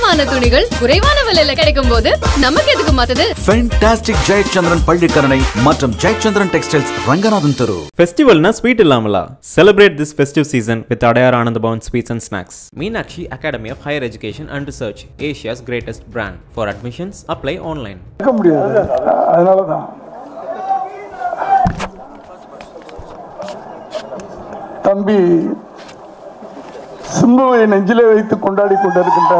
தரமான துணிகள் குறைவான விலையில கிடைக்கும் போது நமக்கு எதுக்கு மாத்தது ஃபென்டாஸ்டிக் ஜெயச்சந்திரன் பள்ளிக்கரணை மற்றும் ஜெயச்சந்திரன் டெக்ஸ்டைல்ஸ் ரங்கநாதன் தெரு ஃபெஸ்டிவல்னா ஸ்வீட் இல்லாமலா celebrate this festive season with Adyar Ananda Bhavan sweets and snacks Meenakshi academy of higher education and research Asia's greatest brand for admissions apply online இருக்க முடியாது அதனால தான் தம்பி சிம்புவை நெஞ்சிலே வைத்து கொண்டாடி கொண்டிருக்கின்ற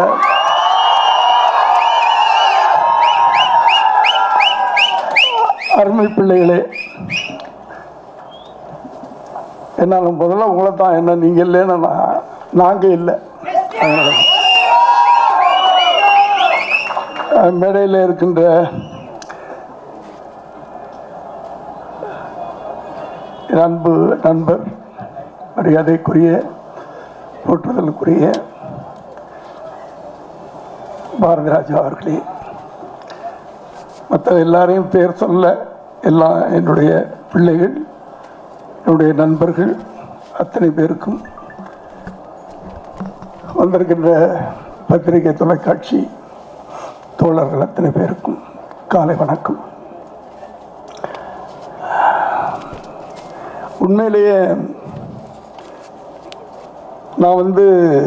அருமை பிள்ளைகளே என்ன முதல்ல உங்களை தான் என்ன நீங்கள் இல்லைன்னா நான் நாங்கள் இல்லை அதனால தான். அஹ் மேடையில் இருக்கின்ற என் அன்பு நண்பர் மரியாதைக்குரிய போற்றுதலுக்குரிய பாரதிராஜா அவர்களே மற்ற எல்லாரையும் பேர் சொல்ல எல்லாம் என்னுடைய பிள்ளைகள் என்னுடைய நண்பர்கள் அத்தனை பேருக்கும் வந்திருக்கின்ற பத்திரிகை தொலைக்காட்சி தோழர்கள் அத்தனை பேருக்கும் காலை வணக்கம் உண்மையிலேயே நான் வந்து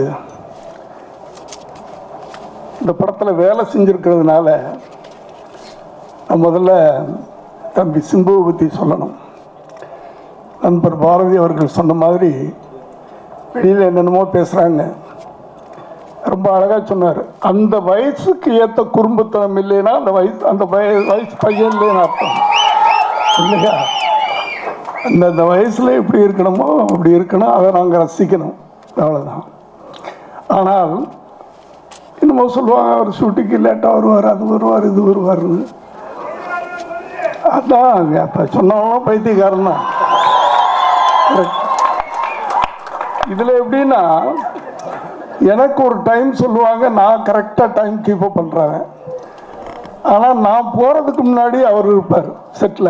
இந்த படத்தில் வேலை செஞ்சுருக்கிறதுனால நான் முதல்ல தம்பி சிம்புவை பற்றி சொல்லணும் நண்பர் பாரதி அவர்கள் சொன்ன மாதிரி வெளியில் என்னென்னமோ பேசுகிறாங்க ரொம்ப அழகாக சொன்னார் அந்த வயசுக்கு ஏற்ற குறும்புத்தனம் இல்லைன்னா அந்த வயசு அந்த வய வயசு பையன் இல்லைன்னு அர்த்தம் இல்லையா அந்த அந்த வயசில் எப்படி இருக்கணுமோ அப்படி இருக்கணும் அதை நாங்கள் ரசிக்கணும் அவ்வளோதான் ஆனால் என்னமோ சொல்லுவாங்க அவர் ஷூட்டிங்கு லேட்டாக வருவார் அது வருவார் இது வருவார்னு அதான் அப்போ சொன்னவங்களும் பைத்தியக்காரன் தான் இதில் எப்படின்னா எனக்கு ஒரு டைம் சொல்லுவாங்க நான் கரெக்டாக டைம் கீப் அப் பண்ணுறேன் ஆனால் நான் போகிறதுக்கு முன்னாடி அவர் இருப்பார் செட்டில்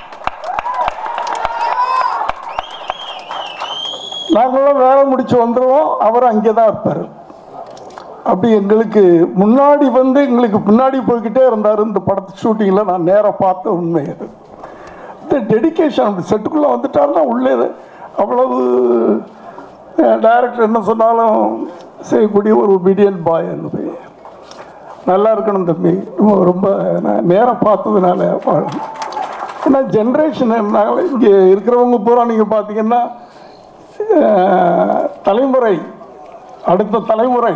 நாங்களும் வேலை முடிச்சு வந்துடுவோம் அவர் அங்கே தான் இருப்பார் அப்படி எங்களுக்கு முன்னாடி வந்து எங்களுக்கு பின்னாடி போய்கிட்டே இருந்தார் இந்த படத்து ஷூட்டிங்கில் நான் நேராக பார்த்த உண்மை அது இந்த டெடிக்கேஷன் அந்த செட்டுக்குள்ளே வந்துட்டாருன்னா உள்ளே அவ்வளவு டைரக்டர் என்ன சொன்னாலும் செய்யக்கூடிய ஒரு ஒபீடியன் பாய் அந்த பையன் நல்லா இருக்கணும் தம்பி ரொம்ப ரொம்ப நான் நேராக பார்த்ததுனால வாழணும். ஏன்னா ஜென்ரேஷன் நாங்கள் இங்கே இருக்கிறவங்க பூரா நீங்கள் பார்த்தீங்கன்னா அஹ், தலைமுறை அடுத்த தலைமுறை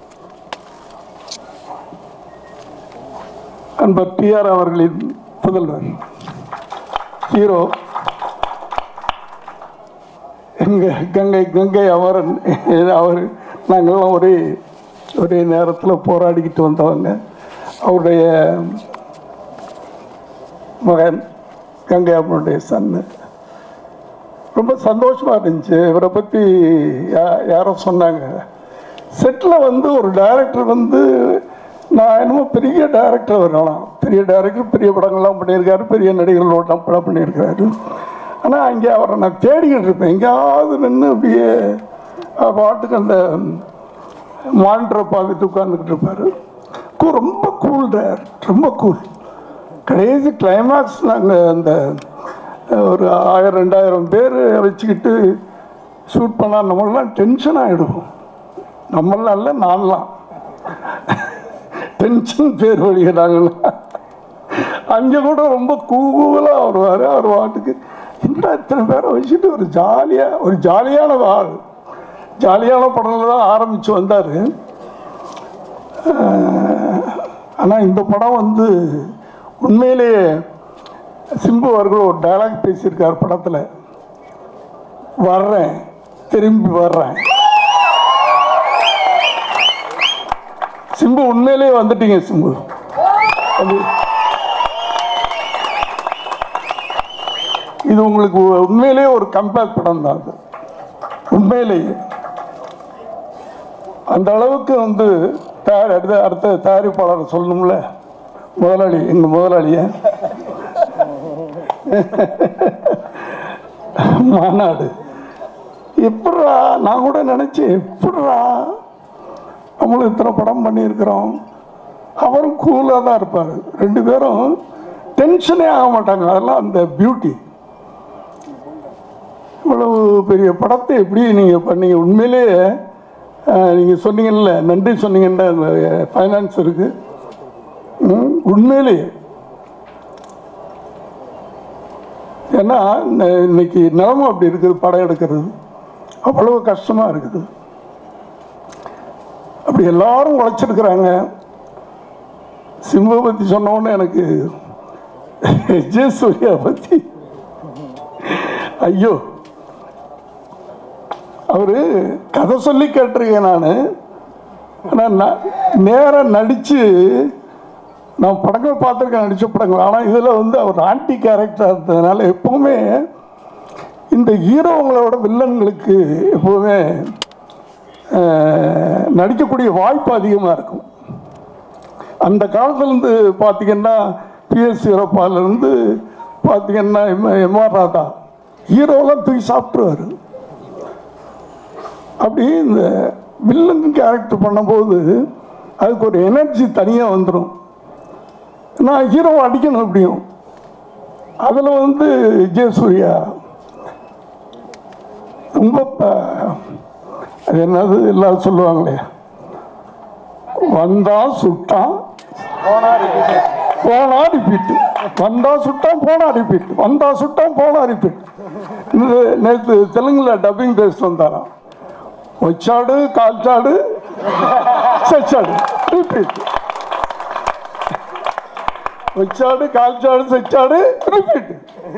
அன்பர் டிஆர் அவர்களின் புதல்வர் ஹீரோ எங்க கங்கை கங்கை அமரன் அவர் நாங்கள்லாம் ஒரே ஒரே நேரத்தில் போராடிக்கிட்டு வந்தவங்க அவருடைய மகன் கங்கை அம்மனுடைய சன்னு ரொம்ப சந்தோஷமாக இருந்துச்சு இவரை பற்றி யா யாரோ சொன்னாங்க செட்டில் வந்து ஒரு டைரக்டர் வந்து நான் என்னமோ பெரிய டைரக்டர் வரலாம் பெரிய டைரக்டர் பெரிய படங்கள்லாம் பண்ணியிருக்காரு பெரிய நடிகர்களோட படம் பண்ணியிருக்காரு ஆனால் அங்கே அவரை நான் தேடிக்கிட்டு இருப்பேன் எங்கேயாவது நின்று அப்படியே அவர் பாட்டுக்கு அந்த மானிட்டரை பார்த்துட்டு உட்காந்துக்கிட்டு இருப்பார் கூ- ரொம்ப கூல் டைரக்டர் ரொம்ப கூல் கடைசி கிளைமாக்ஸ் நாங்கள் அந்த அஹ், ஒரு ஆயிரம் ரெண்டாயிரம் பேர் வச்சுக்கிட்டு ஷூட் பண்ணால் நம்மளாம் டென்ஷன் ஆகிடுவோம் நம்மளாம் இல்லை நான்லாம் டென்ஷன் பேர் வழிகிறாங்களா அங்கே கூட ரொம்ப கூலாக வருவார் அவர் பாட்டுக்கு என்ன இத்தனை பேரை வச்சுட்டு ஒரு ஜாலியாக ஒரு ஜாலியான ஆள் ஜாலியான படங்கள் தான் ஆரம்பித்து வந்தார் ஆனால் இந்த படம் வந்து உண்மையிலேயே சிம்பு அவர்கள் ஒரு டயலாக் பேசியிருக்கார் படத்தில் வர்றேன் திரும்பி வர்றேன் சிம்பு உண்மையிலேயே வந்துட்டீங்க சிம்பு அது இது உங்களுக்கு உண்மையிலேயே ஒரு கம்பேக் படம் தான் அது உண்மையிலேயே அந்த அளவுக்கு வந்து தயார் அடுத்த அடுத்த தயாரிப்பாளர் சொல்லணும்ல முதலாளி எங்கள் முதலாளிய மாநாடு எப்பட்றா நான் கூட நினச்சேன் எப்பட்றா நம்மளும் இத்தனை படம் பண்ணியிருக்கிறோம் அவரும் கூலாக தான் இருப்பார் ரெண்டு பேரும் டென்ஷனே ஆக மாட்டாங்க அதெல்லாம் அந்த பியூட்டி இவ்வளவு பெரிய படத்தை எப்படி நீங்கள் பண்ணீங்க உண்மையிலேயே நீங்கள் சொன்னீங்கல்ல நன்றி சொன்னீங்கன்ற அந்த ஃபைனான்ஸ் இருக்குது உண்மையிலேயே ஏன்னா இந்த- இன்னைக்கு நிலமை அப்படி இருக்குது படம் எடுக்கிறது அவ்வளவு கஷ்டமாக இருக்குது அப்படி எல்லாரும் உழைச்சிருக்கிறாங்க சிம்பு பற்றி சொன்ன உடனே எனக்கு ஜே சூர்யா பற்றி ஐயோ அவரு கதை சொல்லி கேட்டிருக்கேன் நான் ஆனால் நான் நேராக நடித்து நான் படங்கள் பார்த்துருக்கேன் நடித்த படங்கள் ஆனால் இதில் வந்து அவர் ஆன்டி கேரக்டராக இருந்ததுனால எப்பவுமே இந்த ஹீரோங்களோட வில்லன்களுக்கு எப்பவுமே அஹ், நடிக்கக்கூடிய வாய்ப்பு அதிகமாக இருக்கும் அந்த காலத்துலேருந்து பார்த்தீங்கன்னா பிஎஸ் சிறப்பாலேருந்து பார்த்தீங்கன்னா எம் எம்ஆர் ராதா ஹீரோலாம் தூக்கி சாப்பிட்ருவாரு அப்படி இந்த வில்லன் கேரக்டர் பண்ணும்போது அதுக்கு ஒரு எனர்ஜி தனியாக வந்துடும் நான் ஹீரோவை அடிக்கணும் எப்படியும் அதில் வந்து ஜெயசூர்யா ரொம்ப ப- அது என்னது எல்லாரும் சொல்லுவாங்களே வந்தா சுட்டான் போனா ரிப்பீட் வந்தா சுட்டான் போனா ரிப்பீட் வந்தா சுட்டான் போனா ரிப்பீட் நேற்று தெலுங்குல டப்பிங் பேசிட்டு வந்தாராம் వచ్చాడు కాల్చాడు చచ్చాడు రిపీట్ వచ్చాడు కాల్చాడు చచ్చాడు రిపీట్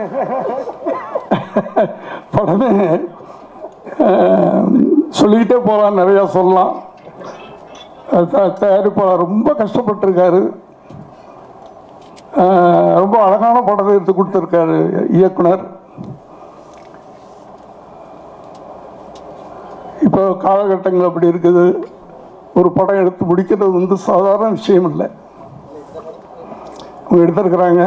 படமே அஹ், சொல்லிக்கிட்டே போகலாம் நிறையா சொல்லலாம் அது த- தயாரிப்பாளர் ரொம்ப கஷ்டப்பட்டிருக்காரு அஹ், ரொம்ப அழகான படத்தை எடுத்து கொடுத்துருக்காரு இயக்குனர் இப்போ காலகட்டங்கள் அப்படி இருக்குது ஒரு படம் எடுத்து முடிக்கிறது வந்து சாதாரண விஷயம் இல்லை அவங்க எடுத்திருக்கிறாங்க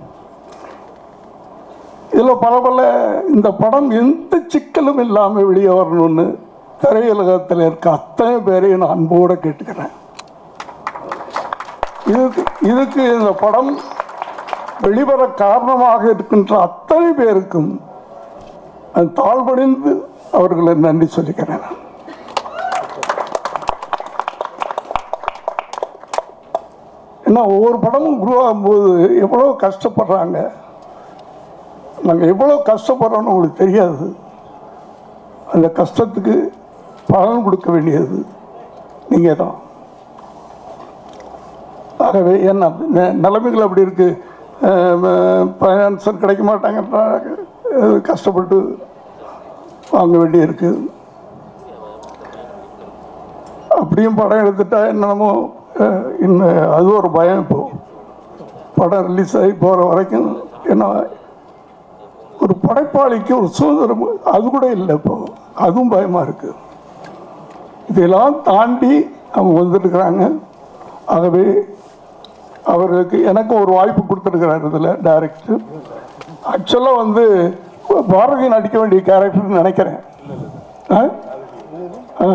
இதில் பல பல இந்த படம் எந்த சிக்கலும் இல்லாமல் வெளியே வரணும்னு திரையுலகத்தில் இருக்க அத்தனை பேரையும் நான் அன்போடு கேட்டுக்கிறேன் இதுக்கு இதுக்கு இந்த படம் வெளிவர காரணமாக இருக்கின்ற அத்தனை பேருக்கும் அது தாழ்வடைந்து அவர்களை நன்றி சொல்லிக்கிறேன் நான். ஏன்னா ஒவ்வொரு படமும் உருவாகும் போது எவ்வளோ கஷ்டப்படுறாங்க நாங்கள் எவ்வளோ கஷ்டப்படுறோன்னு உங்களுக்கு தெரியாது அந்த கஷ்டத்துக்கு பலன் கொடுக்க வேண்டியது நீங்கள் தான் ஆகவே என்ன ந- நிலைமைகள் அப்படி இருக்கு ஃபைனான்சர் கிடைக்க மாட்டாங்கன்றாங்க அஹ் கஷ்டப்பட்டு வாங்க வேண்டியிருக்கு அப்படியும் படம் எடுத்துட்டா என்னமோ அஹ், இன்னும் அது ஒரு பயம் இப்போ படம் ரிலீஸ் ஆகி போகிற வரைக்கும் என்ன ஒரு படைப்பாளிக்கு ஒரு சுதந்திரம் அது கூட இல்லை இப்போ அதுவும் பயமாக இருக்குது இதெல்லாம் தாண்டி அவங்க வந்துருக்கிறாங்க ஆகவே அவர்களுக்கு எனக்கும் ஒரு வாய்ப்பு கொடுத்துருக்கிறார் இதில் டைரக்டர் ஆக்சுவலாக வந்து பாரதி நடிக்க வேண்டிய கேரக்டர்னு நினைக்கிறேன் ஆ? ஆ.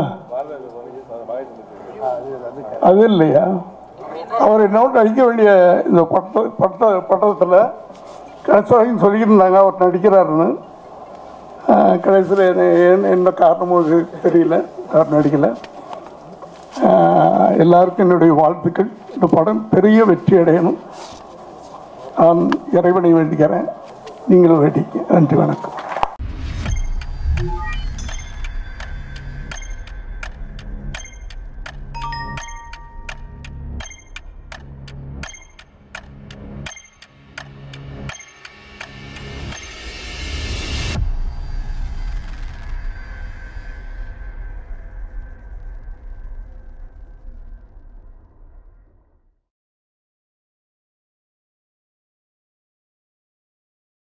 அது இல்லையா அவர் என்னோட நடிக்க வேண்டிய இந்த பட்ட பட்ட பட்டத்தில் கடைசி வரைக்கும் சொல்லிக்கிட்டு இருந்தாங்க அவர் நடிக்கிறாருன்னு கடைசியில் என்ன என்ன காரணமோ இது தெரியல அவர் நடிக்கலை ஆஹ் எல்லாருக்கும் என்னுடைய வாழ்த்துக்கள் இந்த படம் பெரிய வெற்றி அடையணும் நான் இறைவனை வேண்டிக்கிறேன் நீங்களும் வேண்டிக்க நன்றி வணக்கம்